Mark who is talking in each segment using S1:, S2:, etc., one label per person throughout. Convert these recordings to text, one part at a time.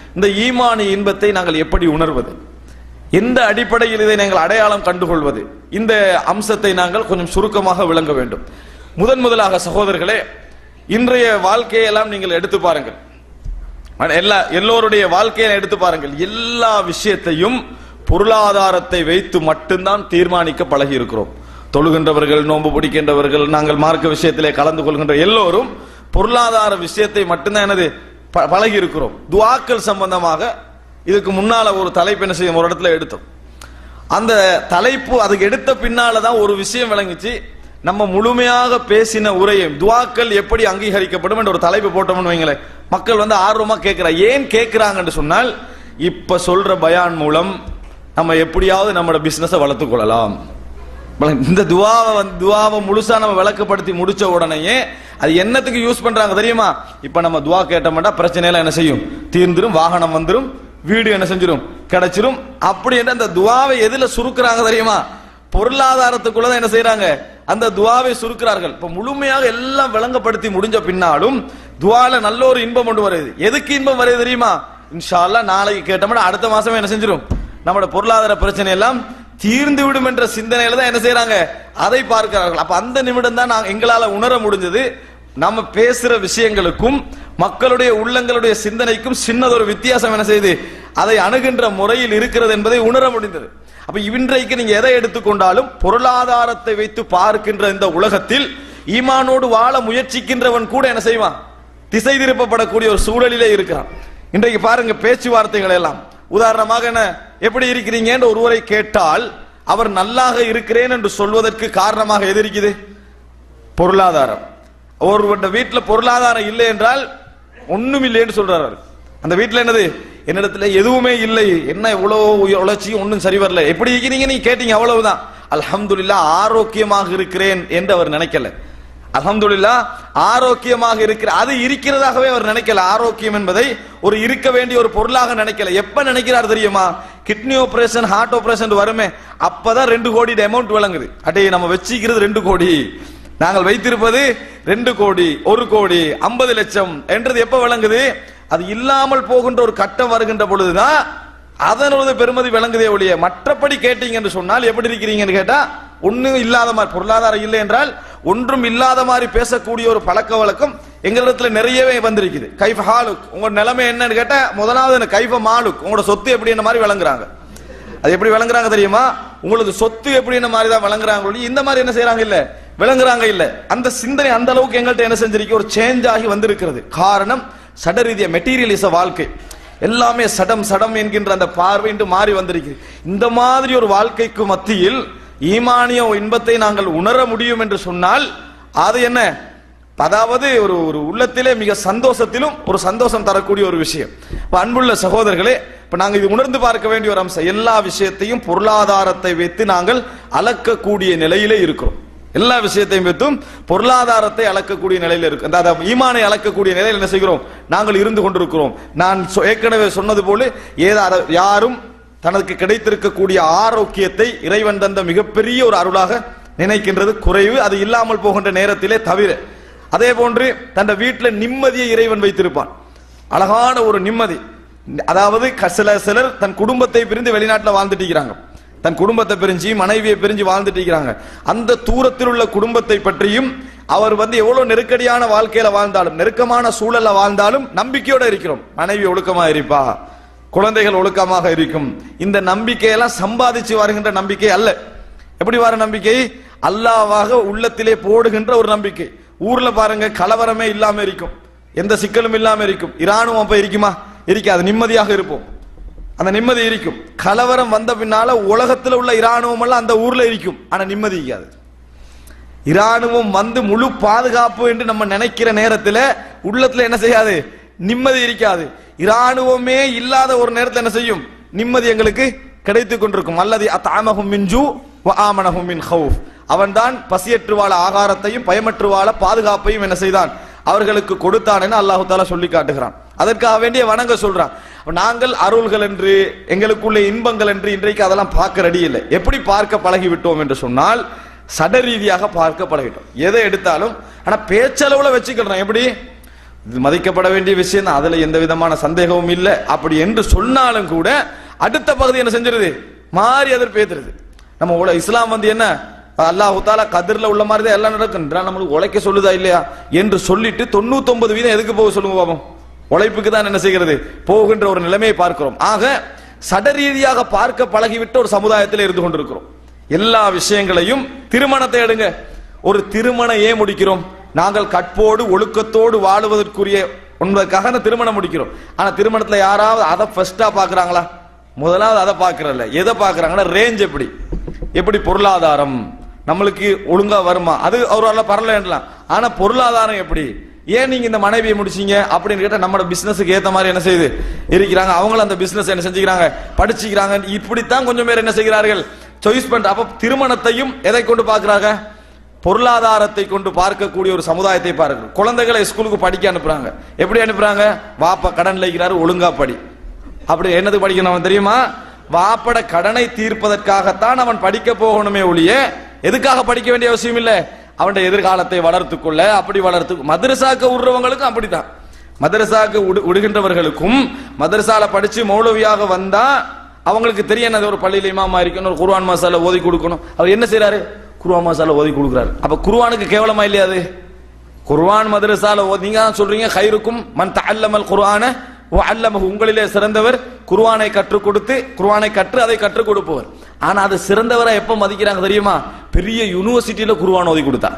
S1: இந்த ஈமானி இன்பத்தை நாங்கள் எப்படி உணர்வது எந்த அடிப்படையில் இதை நாங்கள் அடையாளம் கண்டுகொள்வது இந்த அம்சத்தை நாங்கள் கொஞ்சம் சுருக்கமாக விளங்க வேண்டும் முதன் முதலாக சகோதரர்களே இன்றைய வாழ்க்கையெல்லாம் நீங்கள் எடுத்து பாருங்கள் ஆனா, எல்லா எல்லோருடைய வாழ்க்கையை எடுத்து பாருங்கள் எல்லா விஷயத்தையும் பொருளாதாரத்தை வைத்து மட்டும்தான் தீர்மானிக்க பழகி இருக்கிறோம் தொழுகின்றவர்கள் நோன்பு பிடிக்கின்றவர்கள் நாங்கள் மார்க்க விஷயத்திலே கலந்து கொள்கின்ற எல்லோரும் பொருளாதார விஷயத்தை மட்டும்தான் எனது ப- பழகி இருக்கிறோம் துவாக்கள் சம்பந்தமாக இதுக்கு முன்னால ஒரு தலைப்பு என்ன செய்யும் ஒரு இடத்துல எடுத்தோம் அந்த தலைப்பு அதுக்கு எடுத்த பின்னால தான் ஒரு விஷயம் விளங்குச்சு நம்ம முழுமையாக பேசின உரையை துவாக்கள் எப்படி அங்கீகரிக்கப்படும் என்ற ஒரு தலைப்பு போட்டோம்னு வைங்களேன் மக்கள் வந்து ஆர்வமா கேட்கிறா ஏன் கேட்கிறாங்கன்னு சொன்னால் இப்ப சொல்ற பயான் மூலம் நம்ம எப்படியாவது நம்மளோட பிசினஸை வளர்த்துக் கொள்ளலாம் வள- இந்த துவாவை வந்து துவாவை முழுசா நம்ம விளக்கப்படுத்தி முடிச்ச உடனேயே அது என்னத்துக்கு யூஸ் பண்றாங்க தெரியுமா இப்ப நம்ம துவா கேட்டோம்னா பிரச்சனை எல்லாம் என்ன செய்யும் தீர்ந்துரும் வாகனம் வந்துரும் வீடு என்ன செஞ்சிரும் கிடைச்சிரும் அப்படி என்று அந்த துவாவை எதுல சுருக்குறாங்க தெரியுமா பொருளாதாரத்துக்குள்ள தான் என்ன செய்யறாங்க அந்த துவாவை சுருக்கிறார்கள் இப்ப முழுமையாக எல்லாம் விளங்கப்படுத்தி முடிஞ்ச பின்னாலும் துவால நல்ல ஒரு இன்பம் கொண்டு வருது எதுக்கு இன்பம் வருது தெரியுமா இன்ஷா அல்லாஹ் நாளைக்கு கேட்டோம்னா அடுத்த மாசமே என்ன செஞ்சிரும் நம்மளோட பொருளாதார பிரச்சனை எல்லாம் தீர்ந்து விடும் என்ற சிந்தனையில தான் என்ன செய்யறாங்க அதை பார்க்கிறார்கள் அப்ப அந்த நிமிடம் தான் நான் எங்களால உணர முடிஞ்சது நம்ம பேசுற விஷயங்களுக்கும் மக்களுடைய உள்ளங்களுடைய சிந்தனைக்கும் சின்னதொரு வித்தியாசம் என்ன செய்யுது அதை அணுகின்ற முறையில் இருக்கிறது என்பதை உணர முடிந்தது அப்ப இன்றைக்கு நீங்க எதை எடுத்துக்கொண்டாலும் பொருளாதாரத்தை வைத்து பார்க்கின்ற இந்த உலகத்தில் ஈமானோடு வாழ முயற்சிக்கின்றவன் கூட என்ன செய்வான் திசை திருப்பப்படக்கூடிய ஒரு சூழலிலே இருக்கிறான் இன்றைக்கு பாருங்க பேச்சுவார்த்தைகள் எல்லாம் உதாரணமாக என்ன எப்படி இருக்கிறீங்கன்னு ஒருவரை கேட்டால் அவர் நல்லாக இருக்கிறேன் என்று சொல்வதற்கு காரணமாக எது இருக்குது பொருளாதாரம் ஒருவருடைய வீட்டுல பொருளாதாரம் இல்லை என்றால் ஒண்ணும் இல்லைன்னு சொல்றாரு அவர். அந்த வீட்டுல என்னது என்னிடத்துல எதுவுமே இல்லை என்ன இவ்வளவு உழைச்சி ஒன்றும் சரி வரல எப்படி இருக்கிறீங்க நீங்க கேட்டீங்க அவ்வளவுதான் அல்ஹம்துலில்லாஹ் ஆரோக்கியமாக இருக்கிறேன் என்று அவர் நினைக்கல அல்ஹம்துலில்லாஹ் ஆரோக்கியமாக இருக்கிற அது இருக்கிறதாகவே அவர் நினைக்கல ஆரோக்கியம் என்பதை ஒரு இருக்க வேண்டிய ஒரு பொருளாக நினைக்கல எப்ப நினைக்கிறார் தெரியுமா கிட்னி ஆபரேஷன் ஹார்ட் ஆபரேஷன் வருமே அப்பதான் ரெண்டு கோடி அமௌண்ட் விளங்குது அடே நம்ம வச்சிக்கிறது ரெண்டு கோடி நாங்கள் வைத்திருப்பது ரெண்டு கோடி ஒரு கோடி ஐம்பது லட்சம் என்றது எப்ப விளங்குது அது இல்லாமல் போகின்ற ஒரு கட்டம் வருகின்ற பொழுதுதான் அதனோட பெருமதி விளங்குதே ஒழிய மற்றபடி கேட்டீங்க என்று சொன்னால் எப்படி இருக்கிறீங்கன்னு கேட்டா ஒண்ணும் இல்லாத மாதிரி பொருளாதாரம் இல்லை என்றால் ஒன்றும் இல்லாத மாதிரி பேசக்கூடிய ஒரு பழக்க வழக்கம் எங்களிடத்துல நிறையவே வந்திருக்குது கைஃப ஹாலுக் உங்க நிலைமை என்னன்னு கேட்டா முதலாவது எனக்கு கைஃப மாலுக் உங்களோட சொத்து எப்படி என்ன மாதிரி விளங்குறாங்க அது எப்படி விளங்குறாங்க தெரியுமா உங்களுக்கு சொத்து எப்படி என்ன மாதிரி தான் விளங்குறாங்க ஒழிய இந்த மாதிரி என்ன செய்யறாங்க இல்ல விளங்குறாங்க இல்ல அந்த சிந்தனை அந்த அளவுக்கு எங்கள்கிட்ட என்ன செஞ்சிருக்கு ஒரு சேஞ்ச் ஆகி வந்திருக்கிறது காரணம் சட ரீதிய மெட்டீரியலிச வாழ்க்கை எல்லாமே சடம் சடம் என்கின்ற அந்த பார்வை இன்று மாறி வந்திருக்கு இந்த மாதிரி ஒரு வாழ்க்கைக்கு மத்தியில் ஈமானிய இன்பத்தை நாங்கள் உணர முடியும் என்று சொன்னால் அது என்ன அதாவது ஒரு ஒரு உள்ளத்திலே மிக சந்தோஷத்திலும் ஒரு சந்தோஷம் தரக்கூடிய ஒரு விஷயம் இப்ப அன்புள்ள சகோதரர்களே இப்ப நாங்க இது உணர்ந்து பார்க்க வேண்டிய ஒரு அம்சம் எல்லா விஷயத்தையும் பொருளாதாரத்தை வைத்து நாங்கள் அளக்கக்கூடிய நிலையிலே இருக்கிறோம் எல்லா விஷயத்தையும் வைத்தும் பொருளாதாரத்தை அளக்கக்கூடிய நிலையில இருக்கு அதாவது ஈமானை அளக்கக்கூடிய நிலையில் என்ன செய்கிறோம் நாங்கள் இருந்து கொண்டிருக்கிறோம் நான் சொ- ஏற்கனவே சொன்னது போல ஏதா யாரும் தனக்கு கிடைத்திருக்கக்கூடிய ஆரோக்கியத்தை இறைவன் தந்த மிகப்பெரிய ஒரு அருளாக நினைக்கின்றது குறைவு அது இல்லாமல் போகின்ற நேரத்திலே தவிர அதே போன்று தன் வீட்டில் நிம்மதியை இறைவன் வைத்திருப்பான் அழகான ஒரு நிம்மதி அதாவது க- சில சிலர் தன் குடும்பத்தை பிரிந்து வெளிநாட்டில் வாழ்ந்துட்டு இருக்கிறாங்க தன் குடும்பத்தை பிரிஞ்சு மனைவியை பிரிஞ்சு வாழ்ந்துட்டு இருக்கிறாங்க அந்த தூரத்தில் உள்ள குடும்பத்தை பற்றியும் அவர் வந்து எவ்வளவு நெருக்கடியான வாழ்க்கையில வாழ்ந்தாலும் நெருக்கமான சூழல்ல வாழ்ந்தாலும் நம்பிக்கையோட இருக்கிறோம் மனைவி ஒழுக்கமா இருப்பா குழந்தைகள் ஒழுக்கமாக இருக்கும் இந்த நம்பிக்கையெல்லாம் சம்பாதிச்சு வருகின்ற நம்பிக்கை அல்ல எப்படி வர நம்பிக்கை அல்லாவாக உள்ளத்திலே போடுகின்ற ஒரு நம்பிக்கை ஊர்ல பாருங்க கலவரமே இல்லாம இருக்கும் எந்த சிக்கலும் இல்லாம இருக்கும் இராணுவம் அப்ப இருக்குமா இருக்காது நிம்மதியாக இருப்போம் அந்த நிம்மதி இருக்கும் கலவரம் வந்த பின்னால உலகத்துல உள்ள இராணுவம் எல்லாம் அந்த ஊர்ல இருக்கும் ஆனா நிம்மதி இருக்காது இராணுவம் வந்து முழு பாதுகாப்பு என்று நம்ம நினைக்கிற நேரத்துல உள்ளத்துல என்ன செய்யாது நிம்மதி இருக்காது இராணுவமே இல்லாத ஒரு நேரத்துல என்ன செய்யும் நிம்மதி எங்களுக்கு கிடைத்துக் கொண்டிருக்கும் அல்லது அத்தாமகும் மின்ஜு ஆமனகும் மின் ஹவுஃப் அவன்தான் பசியற்று வாழ ஆகாரத்தையும் பயமற்று வாழ பாதுகாப்பையும் என்ன செய்தான் அவர்களுக்கு கொடுத்தான் என அல்லாஹு தாலா சொல்லி காட்டுகிறான் அதற்காக வேண்டிய வணங்க சொல்றான் அப்ப நாங்கள் அருள்கள் என்று எங்களுக்குள்ள இன்பங்கள் என்று இன்றைக்கு அதெல்லாம் பார்க்க ரெடி இல்லை எப்படி பார்க்க பழகி விட்டோம் என்று சொன்னால் சட ரீதியாக பார்க்க பழகிட்டோம் எதை எடுத்தாலும் ஆனா பேச்சளவுல வச்சுக்கிறோம் எப்படி இது மதிக்கப்பட வேண்டிய விஷயம் தான் அதுல எந்த விதமான சந்தேகமும் இல்லை அப்படி என்று சொன்னாலும் கூட அடுத்த பகுதி என்ன செஞ்சிருது மாறி அதில் பேத்துருது நம்ம உல இஸ்லாம் வந்து என்ன அல்லாஹு தாலா கதிர்ல உள்ள மாதிரி தான் எல்லாம் நடக்குன்றா நம்மளுக்கு உழைக்க சொல்லுதா இல்லையா என்று சொல்லிட்டு தொண்ணூத்தொன்பது வீதம் எதுக்கு போக சொல்லுங்க பாப்போம் உழைப்புக்கு தான் என்ன செய்கிறது போகின்ற ஒரு நிலைமையை பார்க்கிறோம் ஆக சடரீதியாக பார்க்க பழகிவிட்ட ஒரு சமுதாயத்தில் இருந்து கொண்டிருக்கிறோம் எல்லா விஷயங்களையும் திருமணத்தை எடுங்க ஒரு திருமணம் ஏன் முடிக்கிறோம் நாங்கள் கற்போடு ஒழுக்கத்தோடு வாழுவதற்குரிய என்பதற்காக அந்த திருமணம் முடிக்கிறோம் ஆனா திருமணத்துல யாராவது அதை ஃபர்ஸ்டா பாக்குறாங்களா முதலாவது அதை பாக்குறல்ல எதை பாக்குறாங்கன்னா ரேஞ்ச் எப்படி எப்படி பொருளாதாரம் நம்மளுக்கு ஒழுங்கா வருமா அது அவரால் பரவாயில்லாம் ஆனா பொருளாதாரம் எப்படி ஏன் நீங்க இந்த மனைவியை முடிச்சீங்க அப்படின்னு கேட்டா நம்ம பிசினஸுக்கு ஏத்த மாதிரி என்ன செய்யுது இருக்கிறாங்க அவங்களும் அந்த பிசினஸ் என்ன செஞ்சுக்கிறாங்க படிச்சுக்கிறாங்க இப்படித்தான் கொஞ்சம் பேர் என்ன செய்கிறார்கள் சாய்ஸ் பண்ற அப்ப திருமணத்தையும் எதை கொண்டு பாக்குறாங்க பொருளாதாரத்தை கொண்டு பார்க்கக்கூடிய ஒரு சமுதாயத்தை பாருங்க குழந்தைகளை ஸ்கூலுக்கு படிக்க அனுப்புறாங்க எப்படி அனுப்புறாங்க வாப்பா கடன் இருக்கிறாரு ஒழுங்கா படி அப்படி என்னது படிக்கணும் அவன் தெரியுமா வாப்பட கடனை தீர்ப்பதற்காகத்தான் அவன் படிக்க போகணுமே ஒழிய எதுக்காக படிக்க வேண்டிய அவசியம் இல்ல அவனுடைய எதிர்காலத்தை வளர்த்துக்கொள்ள அப்படி வளர்த்து மதரசாக்கு விடுறவங்களுக்கும் அப்படித்தான் மதரசாக்கு விடு- விடுகின்றவர்களுக்கும் மதரசால படிச்சு மௌலவியாக வந்தா அவங்களுக்கு தெரியும் என்னது ஒரு பள்ளியில இமாமா இருக்கணும் ஒரு குர்ஆன் மசாலா ஓதி கொடுக்கணும் அவர் என்ன செய்றாரு குர்ஆன் மசாலா ஓதி கொடுக்குறாரு அப்ப குர்ஆனுக்கு கேவலமா இல்லையா அது குர்ஆன் மதரசால ஓதி நீங்க தான் சொல்றீங்க ஹைருக்கும் மன் தஅல்லமல் குர்ஆன வ அல்லமஹு உங்களிலே சிறந்தவர் குர்ஆனை கற்றுக் கொடுத்து குர்ஆனை கற்று அதை கற்றுக் கொடுப்பவர் ஆனா அது சிறந்தவரை எப்ப மதிக்கிறாங்க தெரியுமா பெரிய யூனிவர்சிட்டியில குர்ஆன் ஓதி கொடுத்தா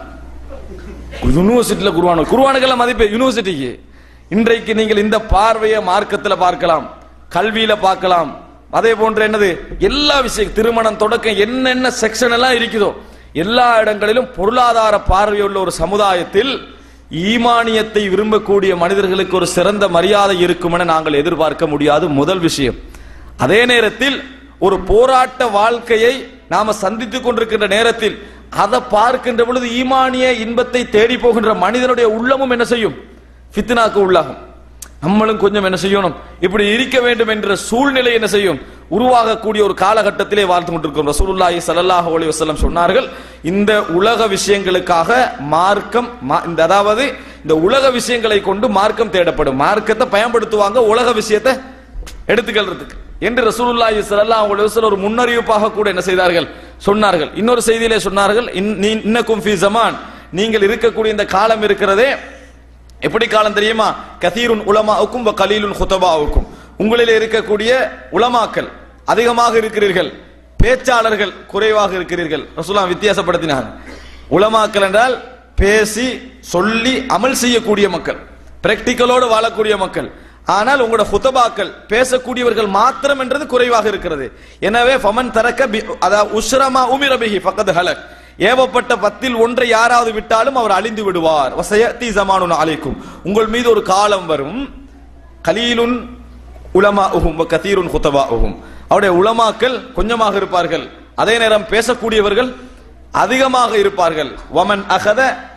S1: யூனிவர்சிட்டியில குருவான குருவானுக்கெல்லாம் மதிப்பு யூனிவர்சிட்டிக்கு இன்றைக்கு நீங்கள் இந்த பார்வையை மார்க்கத்துல பார்க்கலாம் கல்வியில பார்க்கலாம் அதே போன்று என்னது எல்லா விஷயம் திருமணம் தொடக்கம் என்னென்ன செக்ஷன் எல்லாம் இருக்குதோ எல்லா இடங்களிலும் பொருளாதார பார்வையுள்ள ஒரு சமுதாயத்தில் ஈமானியத்தை விரும்பக்கூடிய மனிதர்களுக்கு ஒரு சிறந்த மரியாதை இருக்கும் என நாங்கள் எதிர்பார்க்க முடியாது முதல் விஷயம் அதே நேரத்தில் ஒரு போராட்ட வாழ்க்கையை நாம சந்தித்துக் கொண்டிருக்கின்ற நேரத்தில் அதை பார்க்கின்ற பொழுது ஈமானிய இன்பத்தை தேடி போகின்ற மனிதனுடைய உள்ளமும் என்ன செய்யும் ஃபித்னாக்கு உள்ளாகும் நம்மளும் கொஞ்சம் என்ன செய்யணும் இப்படி இருக்க வேண்டும் என்ற சூழ்நிலை என்ன செய்யும் உருவாகக்கூடிய ஒரு காலகட்டத்திலே வாழ்ந்து கொண்டிருக்கிறோம் ரசூலுல்லாஹி ஸல்லல்லாஹு அலைஹி வஸல்லம் சொன்னார்கள் இந்த உலக விஷயங்களுக்காக மார்க்கம் மா- இந்த அதாவது இந்த உலக விஷயங்களை கொண்டு மார்க்கம் தேடப்படும் மார்க்கத்தை பயன்படுத்துவாங்க உலக விஷயத்தை எடுத்துக்கிறதுக்கு என்று ரசூலுல்லாஹி ஸல்லல்லாஹு அலைஹி வஸல்லம் ஒரு முன்னறிவிப்பாக கூட என்ன செய்தார்கள் சொன்னார்கள் இன்னொரு செய்தியிலே சொன்னார்கள் இன்- நீ- இன்னக்கும் ஃபீ ஜமான் நீங்கள் இருக்கக்கூடிய இந்த காலம் இருக்கிறதே எப்படி காலம் தெரியுமா கதீருன் உலமாவுக்கும் கலீலுன் ஹுதபாவுக்கும் உங்களிலே இருக்கக்கூடிய உலமாக்கள் அதிகமாக இருக்கிறீர்கள் பேச்சாளர்கள் குறைவாக இருக்கிறீர்கள் ரசூலா வித்தியாசப்படுத்தினாங்க உலமாக்கள் என்றால் பேசி சொல்லி அமல் செய்யக்கூடிய மக்கள் பிராக்டிக்கலோடு வாழக்கூடிய மக்கள் ஆனால் உங்களோட ஹுதபாக்கள் பேசக்கூடியவர்கள் மாத்திரம் என்றது குறைவாக இருக்கிறது எனவே ஃபமன் தரக்க பி- அதாவது உஷ்ரமா உமிரபிஹி ஃபக்கத் ஹலக் ஏவப்பட்ட பத்தில் ஒன்றை யாராவது விட்டாலும் அவர் அழிந்து விடுவார் வசயத்தி ஜமானுன் அலைக்கும் உங்கள் மீது ஒரு காலம் வரும் கலீலுன் உலமா உகும் கதீருன் ஹுத்தபா உகும் அவருடைய உலமாக்கள் கொஞ்சமாக இருப்பார்கள் அதே நேரம் பேசக்கூடியவர்கள் அதிகமாக இருப்பார்கள் வமன் அகத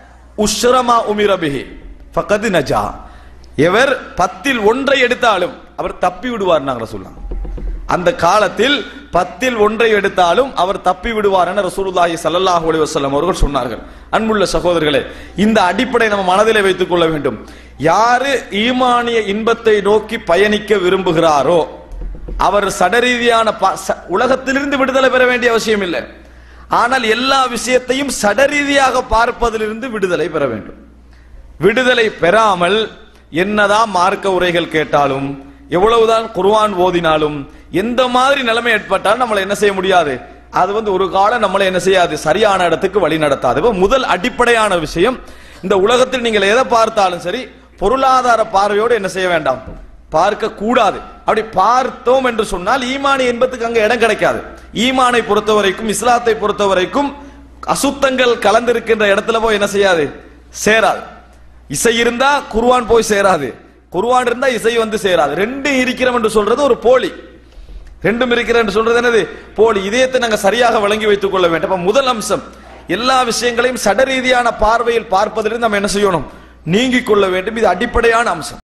S1: உஷ்ரமா உமிரபிஹி ஃபக்கது நஜா எவர் பத்தில் ஒன்றை எடுத்தாலும் அவர் தப்பி விடுவார் நாங்கள் சொல்லலாம் அந்த காலத்தில் பத்தில் ஒன்றை எடுத்தாலும் அவர் தப்பி விடுவார் என ரசூலுல்லாஹி ஸல்லல்லாஹு அலைஹி வஸல்லம் அவர்கள் சொன்னார்கள் அன்புள்ள சகோதரர்களே இந்த அடிப்படை நம்ம மனதிலே வைத்துக் கொள்ள வேண்டும் யாரு ஈமானிய இன்பத்தை நோக்கி பயணிக்க விரும்புகிறாரோ அவர் சடரீதியான ப- ச- உலகத்திலிருந்து விடுதலை பெற வேண்டிய அவசியம் இல்லை ஆனால் எல்லா விஷயத்தையும் சடரீதியாக பார்ப்பதிலிருந்து விடுதலை பெற வேண்டும் விடுதலை பெறாமல் என்னதான் மார்க்க உரைகள் கேட்டாலும் எவ்வளவுதான் குர்ஆன் ஓதினாலும் எந்த மாதிரி நிலைமை ஏற்பட்டாலும் நம்மளை என்ன செய்ய முடியாது அது வந்து ஒரு காலம் நம்மளை என்ன செய்யாது சரியான இடத்துக்கு வழி நடத்தாது இப்ப முதல் அடிப்படையான விஷயம் இந்த உலகத்தில் நீங்கள் எதை பார்த்தாலும் சரி பொருளாதார பார்வையோடு என்ன செய்ய வேண்டாம் பார்க்க கூடாது அப்படி பார்த்தோம் என்று சொன்னால் ஈமானி என்பதுக்கு அங்க இடம் கிடைக்காது ஈமானை பொறுத்த வரைக்கும் இஸ்லாத்தை பொறுத்த வரைக்கும் அசுத்தங்கள் கலந்திருக்கின்ற இடத்துல போய் என்ன செய்யாது சேராது இசை இருந்தா குர்ஆன் போய் சேராது குர்ஆன் இருந்தா இசை வந்து சேராது ரெண்டும் இருக்கிறோம் என்று சொல்றது ஒரு போலி ரெண்டும் இருக்கிற என்று சொல்றது என்னது போலி இதயத்தை நாங்க சரியாக வழங்கி வைத்துக் கொள்ள வேண்டும் அப்ப முதல் அம்சம் எல்லா விஷயங்களையும் சடரீதியான பார்வையில் பார்ப்பதிலிருந்து நம்ம என்ன செய்யணும் நீங்கிக் கொள்ள வேண்டும் இது அடிப்படையான அம்சம்